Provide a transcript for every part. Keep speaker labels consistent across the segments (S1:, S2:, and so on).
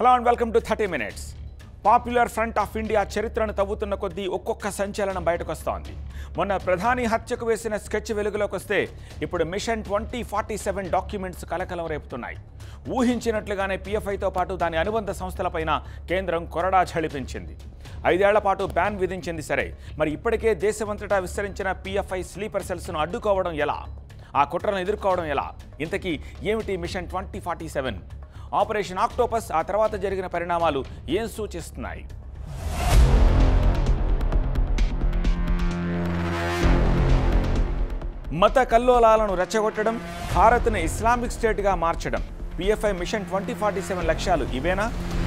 S1: hello and welcome to thirty minutes popular front of India చరిత్రను తవ్వుతున్న కొద్దీ ఒక్కొక్క సంచలనం బయటకు వస్తోంది మొన్న ప్రధాని హత్యకు వేసిన స్కెచ్ వెలుగులోకి వస్తే ఇప్పుడు mission twenty forty seven documents కలకలం రేపుతున్నాయి ఊహించినట్లుగానే పీఎఫ్ఐతో పాటు దాని అనుబంధ సంస్థలపైన కేంద్రం కొరడా ఝళిపించింది ఐదేళ్ల పాటు బ్యాన్ విధించింది సరే మరి ఇప్పటికే దేశమంతటా విస్తరించిన పీఎఫ్ఐ స్లీపర్ సెల్స్ను అడ్డుకోవడం ఎలా ఆ కుట్రను ఎదుర్కోవడం ఎలా ఇంతకీ ఏమిటి mission twenty forty seven operation octopus ఆ తర్వాత జరిగిన పరిణామాలు ఏం సూచిస్తున్నాయి మత కల్లోలాలను రెచ్చగొట్టడం భారత్ను ఇస్లామిక్ స్టేట్గా మార్చడం PFI mission twenty forty seven లక్ష్యాలు ఇవేనా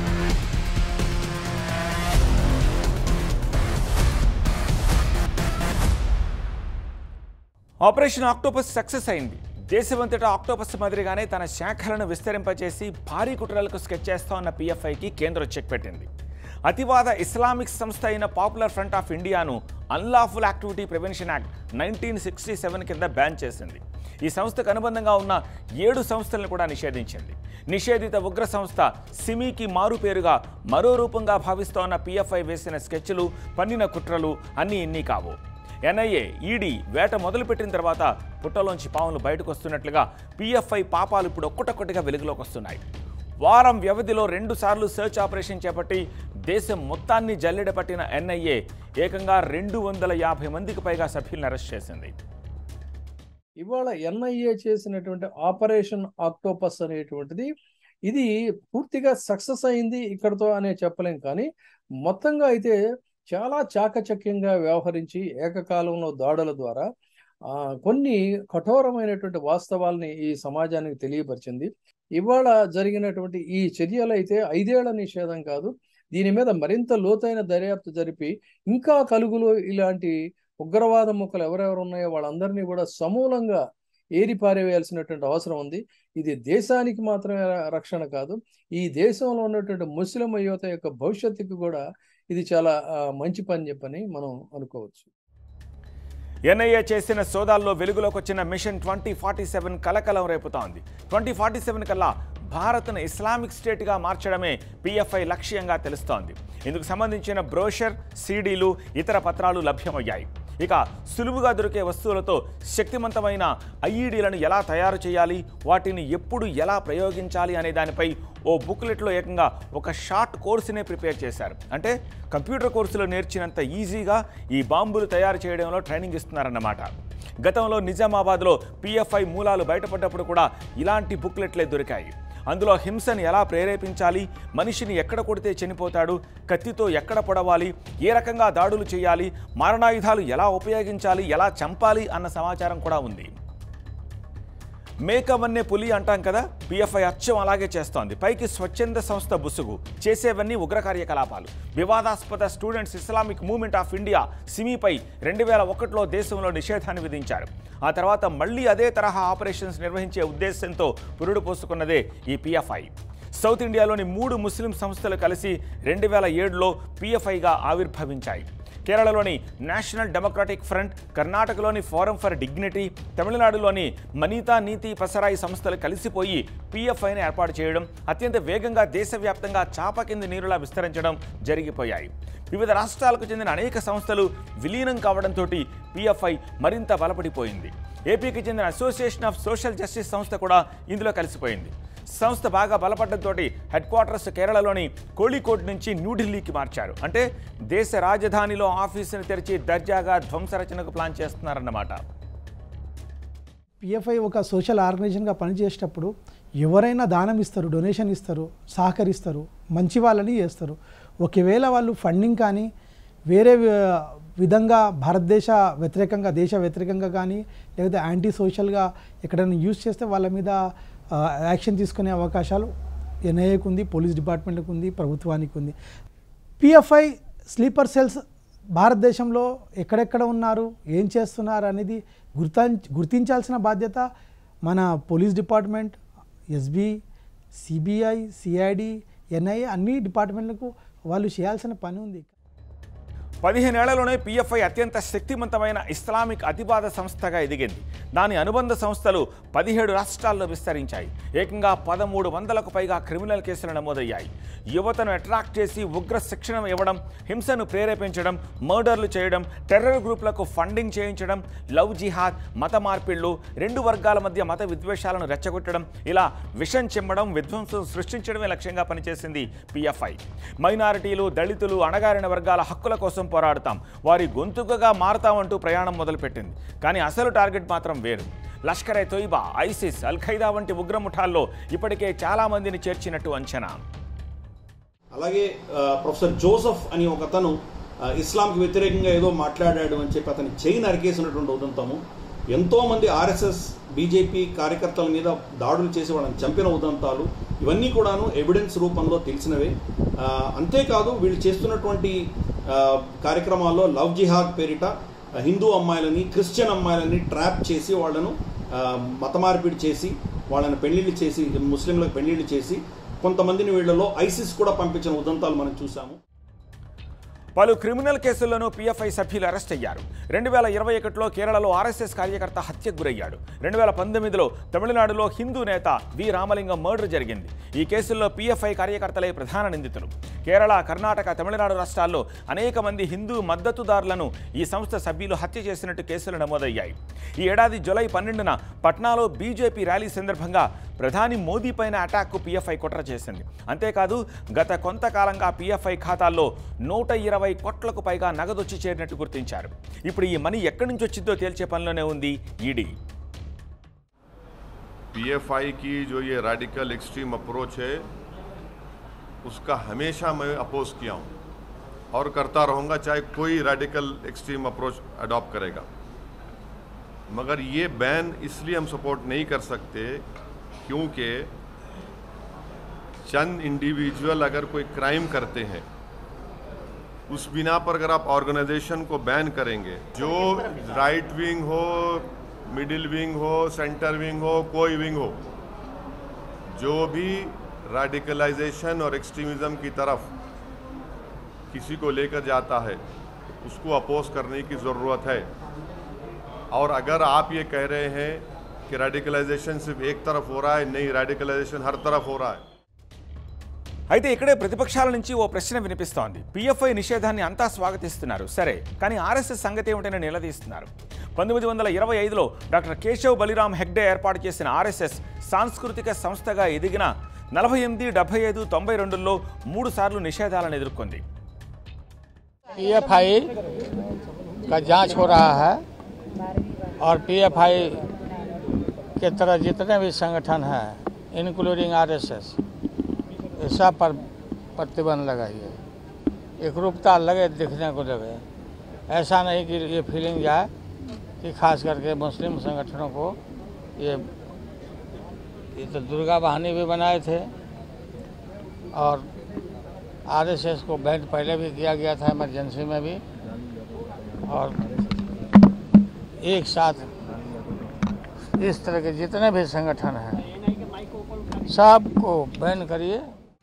S1: ఆపరేషన్ ఆక్టోపస్ సక్సెస్ అయింది దేశమంతటా ఆక్టోపస్ మాదిరిగానే తన శాఖలను విస్తరింపచేసి భారీ కుట్రలకు స్కెచ్ చేస్తా ఉన్న పిఎఫ్ఐకి కేంద్రం చెక్ పెట్టింది అతివాద ఇస్లామిక్ సంస్థ అయిన పాపులర్ ఫ్రంట్ ఆఫ్ ఇండియాను unlawful activity prevention act nineteen sixty seven కింద బ్యాన్ చేసింది ఈ సంస్థకు అనుబంధంగా ఉన్న ఏడు సంస్థలను కూడా నిషేధించింది నిషేధిత ఉగ్ర సంస్థ సిమీకి మారు పేరుగా మరో రూపంగా భావిస్తోన్న పిఎఫ్ఐ వేసిన స్కెచ్లు పన్నిన కుట్రలు అన్నీ ఇన్ని కావు ఎన్ఐఏ ఈడీ వేట మొదలుపెట్టిన తర్వాత పుట్టలోంచి పాములు బయటకు వస్తున్నట్లుగా పిఎఫ్ఐ పాపాలు ఇప్పుడు ఒక్కటొక్కటిగా వెలుగులోకి వస్తున్నాయి వారం వ్యవధిలో రెండు సార్లు సెర్చ్ ఆపరేషన్ చేపట్టి దేశం మొత్తాన్ని జల్లెడ పట్టిన ఎన్ఐఏ ఏకంగా రెండు వందల యాభై మందికి పైగా సభ్యులను అరెస్ట్ చేసింది
S2: ఇవాళ ఎన్ఐఏ చేసినటువంటి ఆపరేషన్ ఆక్టోపస్ అనేటువంటిది ఇది పూర్తిగా సక్సెస్ అయింది ఇక్కడతో అనే చెప్పలేం కానీ మొత్తంగా అయితే చాలా చాకచక్యంగా వ్యవహరించి ఏకకాలంలో దాడుల ద్వారా ఆ, కొన్ని కఠోరమైనటువంటి వాస్తవాల్ని ఈ సమాజానికి తెలియపరిచింది ఇవాళ జరిగినటువంటి ఈ చర్యలు అయితే ఐదేళ్ల నిషేధం కాదు దీని మీద మరింత లోతైన దర్యాప్తు జరిపి ఇంకా కలుగులో ఇలాంటి ఉగ్రవాద ముక్కలు ఎవరెవరు ఉన్నాయో వాళ్ళందరినీ కూడా సమూలంగా ఏరి పారేవేయాల్సినటువంటి అవసరం ఉంది ఇది దేశానికి మాత్రమే రక్షణ కాదు ఈ దేశంలో ఉన్నటువంటి ముస్లిం యువత యొక్క భవిష్యత్తుకి కూడా ఇది చాలా ఆ, మంచి పని చెప్పని మనం అనుకోవచ్చు
S1: ఎన్ఐఏ చేసిన సోదాల్లో వెలుగులోకి వచ్చిన మిషన్ ట్వంటీ ఫార్టీ సెవెన్ కలకలం రేపుతోంది ట్వంటీ ఫార్టీ సెవెన్ కల్లా భారత్ను ఇస్లామిక్ స్టేట్గా మార్చడమే పిఎఫ్ఐ లక్ష్యంగా తెలుస్తోంది ఇందుకు సంబంధించిన బ్రోషర్ సీడీలు ఇతర పత్రాలు లభ్యమయ్యాయి ఇక సులువుగా దొరికే వస్తువులతో శక్తివంతమైన ఐఈడీలను ఎలా తయారు చేయాలి వాటిని ఎప్పుడు ఎలా ప్రయోగించాలి అనే దానిపై ఓ బుక్లెట్లో ఏకంగా ఒక షార్ట్ కోర్సునే ప్రిపేర్ చేశారు అంటే కంప్యూటర్ కోర్సులో నేర్చినంత ఈజీగా ఈ బాంబులు తయారు చేయడంలో ట్రైనింగ్ ఇస్తున్నారన్నమాట గతంలో నిజామాబాద్లో పిఎఫ్ఐ మూలాలు బయటపడ్డప్పుడు కూడా ఇలాంటి బుక్లెట్లే దొరికాయి అందులో హింసను ఎలా ప్రేరేపించాలి మనిషిని ఎక్కడ కొడితే చనిపోతాడు కత్తితో ఎక్కడ పొడవాలి ఏ రకంగా దాడులు చేయాలి మారణాయుధాలు ఎలా ఉపయోగించాలి ఎలా చంపాలి అన్న సమాచారం కూడా ఉంది మేకవన్నే పులి అంటాం కదా పిఎఫ్ఐ అచ్చం అలాగే చేస్తోంది పైకి స్వచ్ఛంద సంస్థ బుసుగు చేసేవన్నీ ఉగ్ర కార్యకలాపాలు వివాదాస్పద students Islamic movement of India సిమీపై రెండు వేల ఒకటిలో దేశంలో నిషేధాన్ని విధించారు ఆ తర్వాత మళ్ళీ అదే తరహా ఆపరేషన్స్ నిర్వహించే ఉద్దేశంతో పురుడు పోసుకున్నదే ఈ పిఎఫ్ఐ సౌత్ ఇండియాలోని మూడు ముస్లిం సంస్థలు కలిసి రెండు వేల ఏడులో పిఎఫ్ఐగా ఆవిర్భవించాయి కేరళలోని నేషనల్ డెమోక్రాటిక్ ఫ్రంట్ కర్ణాటకలోని ఫోరం ఫర్ డిగ్నిటీ తమిళనాడులోని మనీతా నీతి పసరాయి సంస్థలు కలిసిపోయి పిఎఫ్ఐని ఏర్పాటు చేయడం అత్యంత వేగంగా దేశవ్యాప్తంగా చాప కింది నీరులా విస్తరించడం జరిగిపోయాయి వివిధ రాష్ట్రాలకు చెందిన అనేక సంస్థలు విలీనం కావడంతో పిఎఫ్ఐ మరింత బలపడిపోయింది ఏపీకి చెందిన అసోసియేషన్ ఆఫ్ సోషల్ జస్టిస్ సంస్థ కూడా ఇందులో కలిసిపోయింది సంస్థ బాగా బలపడడంతో హెడ్ క్వార్టర్స్ కేరళలోని కోళికోట్ నుంచి న్యూఢిల్లీకి మార్చారు అంటే దేశ రాజధానిలో ఆఫీసును తెరిచి దర్జాగా ధ్వంసరచనకు ప్లాన్ చేస్తున్నారన్నమాట
S3: పిఎఫ్ఐ ఒక సోషల్ ఆర్గనైజేషన్గా పనిచేసేటప్పుడు ఎవరైనా దానం ఇస్తారు డొనేషన్ ఇస్తారు సహకరిస్తారు మంచి వాళ్ళని చేస్తారు ఒకవేళ వాళ్ళు ఫండింగ్ కానీ వేరే వి- విధంగా భారతదేశ వ్యతిరేకంగా దేశ వ్యతిరేకంగా కానీ లేకపోతే యాంటీ సోషల్గా ఎక్కడైనా యూజ్ చేస్తే వాళ్ళ మీద ఆ, యాక్షన్ తీసుకునే అవకాశాలు ఎన్ఐఏకి ఉంది పోలీస్ డిపార్ట్మెంట్కి ఉంది ప్రభుత్వానికి ఉంది పిఎఫ్ఐ స్లీపర్ సెల్స్ భారతదేశంలో ఎక్కడెక్కడ ఉన్నారు ఏం చేస్తున్నారు అనేది గుర్తం గుర్తించాల్సిన బాధ్యత మన police department SB CBI CID NIA అన్ని డిపార్ట్మెంట్లకు వాళ్ళు చేయాల్సిన పని ఉంది
S1: పదిహేనేళ్లలోనే పిఎఫ్ఐ అత్యంత శక్తివంతమైన ఇస్లామిక్ అతివాద సంస్థగా ఎదిగింది దాని అనుబంధ సంస్థలు పదిహేడు రాష్ట్రాల్లో విస్తరించాయి ఏకంగా పదమూడు వందలకు పైగా క్రిమినల్ కేసులు నమోదయ్యాయి యువతను అట్రాక్ట్ చేసి ఉగ్ర శిక్షణ ఇవ్వడం హింసను ప్రేరేపించడం మర్డర్లు చేయడం టెర్రర్ గ్రూపులకు ఫండింగ్ చేయించడం లవ్ జిహాద్ మత మార్పిళ్లు రెండు వర్గాల మధ్య మత విద్వేషాలను రెచ్చగొట్టడం ఇలా విషం చిమ్మడం విధ్వంసం సృష్టించడమే లక్ష్యంగా పనిచేసింది పిఎఫ్ఐ మైనారిటీలు దళితులు అణగారిన వర్గాల హక్కుల కోసం పోరాడతాం వారి గొంతుకగా మారతామంటూ ప్రయాణం మొదలుపెట్టింది కానీ అసలు టార్గెట్ మాత్రం వేరు Lashkar e Toiba ISIS Al Qaeda వంటి ఉగ్రముఠాల్లో ఇప్పటికే చాలా మందిని చేర్చినట్టు అంచనా
S4: అలాగే ఆ, ప్రొఫెసర్ జోసఫ్ అని ఒక అతను ఆ, ఇస్లాంకి వ్యతిరేకంగా ఏదో మాట్లాడాడు అని చెప్పి అతని చేయి నరికేసినటువంటి ఉదంతము ఎంతో మంది ఆర్ఎస్ఎస్ బీజేపీ కార్యకర్తల మీద దాడులు చేసి వాళ్ళని చంపిన ఉదంతాలు ఇవన్నీ కూడాను ఎవిడెన్స్ రూపంలో తెలిసినవే ఆ, అంతేకాదు వీళ్ళు చేస్తున్నటువంటి ఆ, కార్యక్రమాల్లో లవ్ జిహాద్ పేరిట ఆ, హిందూ అమ్మాయిలని క్రిస్టియన్ అమ్మాయిలని ట్రాప్ చేసి వాళ్ళను ఆ, మత మార్పిడి చేసి వాళ్ళని పెళ్లిళ్ళు చేసి ముస్లింలకు పెళ్లిళ్ళు చేసి కొంతమందిని వీళ్ళలో ఐసిస్ కూడా పంపించిన ఉదంతాలు మనం చూసాము
S1: పలు క్రిమినల్ కేసుల్లోనూ పీఎఫ్ఐ సభ్యులు అరెస్ట్ అయ్యారు రెండు వేల ఇరవై ఒకటిలో కేరళలో ఆర్ఎస్ఎస్ కార్యకర్త హత్యకు గురయ్యాడు రెండు వేల పంతొమ్మిదిలో తమిళనాడులో హిందూ నేత వి రామలింగం మర్డర్ జరిగింది ఈ కేసుల్లో పీఎఫ్ఐ కార్యకర్తలే ప్రధాన నిందితులు కేరళ కర్ణాటక తమిళనాడు రాష్ట్రాల్లో అనేక మంది హిందూ మద్దతుదారులను ఈ సంస్థ సభ్యులు హత్య చేసినట్టు కేసులు నమోదయ్యాయి ఈ ఏడాది జులై పన్నెండున పట్నాలో బీజేపీ ర్యాలీ సందర్భంగా ప్రధాని మోదీ పైన అటాక్కు పీఎఫ్ఐ కుట్ర చేసింది అంతేకాదు గత కొంతకాలంగా పీఎఫ్ఐ ఖాతాల్లో నూట ఇరవై కోట్లకు పైగా నగదొచ్చి చేరినట్టు గుర్తించారు ఇప్పుడు ఈ మనీ ఎక్కడి నుంచి వచ్చిందో తేల్చే పనిలోనే ఉంది ఈడీ
S5: पीएफआई की जो ये रेडिकल एक्सट्रीम अप्रोच है उसका हमेशा मैं अपोज किया हूँ और करता रहूँगा चाहे कोई रेडिकल एक्सट्रीम अप्रोच अडॉप्ट करेगा मगर ये बैन इसलिए हम सपोर्ट नहीं कर सकते क्योंकि चंद इंडिविजुअल अगर कोई क्राइम करते हैं उस बिना पर अगर आप ऑर्गेनाइजेशन को बैन करेंगे जो राइट विंग हो मिडिल विंग हो सेंटर विंग हो कोई विंग हो जो भी रेडिकलाइजेशन और एक्सट्रीमिज्म की तरफ किसी को लेकर जाता है उसको अपोज करने की ज़रूरत है और अगर आप ये कह रहे हैं कि रेडिकलाइजेशन सिर्फ एक तरफ हो रहा है नहीं रेडिकलाइजेशन हर तरफ हो रहा है
S1: అయితే ఇక్కడే ప్రతిపక్షాల నుంచి ఓ ప్రశ్న వినిపిస్తోంది పీఎఫ్ఐ నిషేధాన్ని అంతా స్వాగతిస్తున్నారు సరే కానీ ఆర్ఎస్ఎస్ సంగతి ఏమిటని నిలదీస్తున్నారు పంతొమ్మిది వందల ఇరవై ఐదులో డాక్టర్ కేశవ్ బలిరామ్ హెగ్డే ఏర్పాటు చేసిన ఆర్ఎస్ఎస్ సాంస్కృతిక సంస్థగా ఎదిగిన నలభై ఎనిమిది డెబ్బై ఐదు తొంభై రెండులో మూడు సార్లు నిషేధాలను ఎదుర్కొంది
S6: पीएफआई का जांच हो रहा है और पीएफआई के तरह जितने भी संगठन हैं इंक्लूडिंग आरएसएस ये सब पर प्रतिबंध लगाइए एकरूपता लगे दिखने को लगे ऐसा नहीं कि ये फीलिंग जाए कि खास करके मुस्लिम संगठनों को ये ये तो दुर्गा वाहिनी भी बनाए थे और आरएसएस को बैंड पहले भी किया गया था इमरजेंसी में भी और एक साथ इस तरह के जितने भी संगठन हैं सबको बैन करिए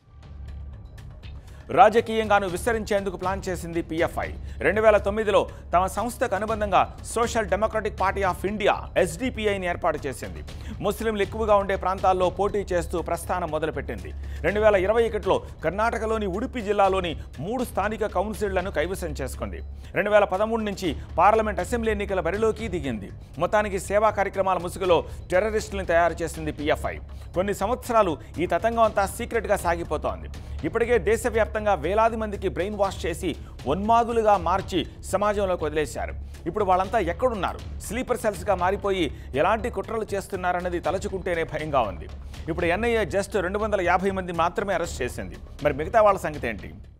S1: రాజకీయంగాను విస్తరించేందుకు ప్లాన్ చేసింది పిఎఫ్ఐ రెండు వేల తొమ్మిదిలో తమ సంస్థకు అనుబంధంగా social democratic party of India ఎస్డిపిఐని ఏర్పాటు చేసింది ముస్లింలు ఎక్కువగా ఉండే ప్రాంతాల్లో పోటీ చేస్తూ ప్రస్థానం మొదలుపెట్టింది రెండు వేల ఇరవై ఒకటిలో కర్ణాటకలోని ఉడిపి జిల్లాలోని మూడు స్థానిక కౌన్సిళ్లను కైవసం చేసుకుంది రెండు వేల పదమూడు నుంచి పార్లమెంట్ అసెంబ్లీ ఎన్నికల బరిలోకి దిగింది మొత్తానికి సేవా కార్యక్రమాల ముసుగులో టెర్రరిస్టులను తయారు చేసింది పిఎఫ్ఐ కొన్ని సంవత్సరాలు ఈ తతంగం అంతా సీక్రెట్గా సాగిపోతోంది ఇప్పటికే దేశవ్యాప్తంగా వేలాది మందికి బ్రెయిన్ వాష్ చేసి ఉన్మాదులుగా మార్చి సమాజంలోకి వదిలేశారు ఇప్పుడు వాళ్ళంతా ఎక్కడున్నారు స్లీపర్ సెల్స్గా మారిపోయి ఎలాంటి కుట్రలు చేస్తున్నారన్నది తలచుకుంటేనే భయంగా ఉంది ఇప్పుడు ఎన్ఐఏ జస్ట్ రెండు వందల యాభై మంది మాత్రమే అరెస్ట్ చేసింది మరి మిగతా వాళ్ళ సంగతి ఏంటి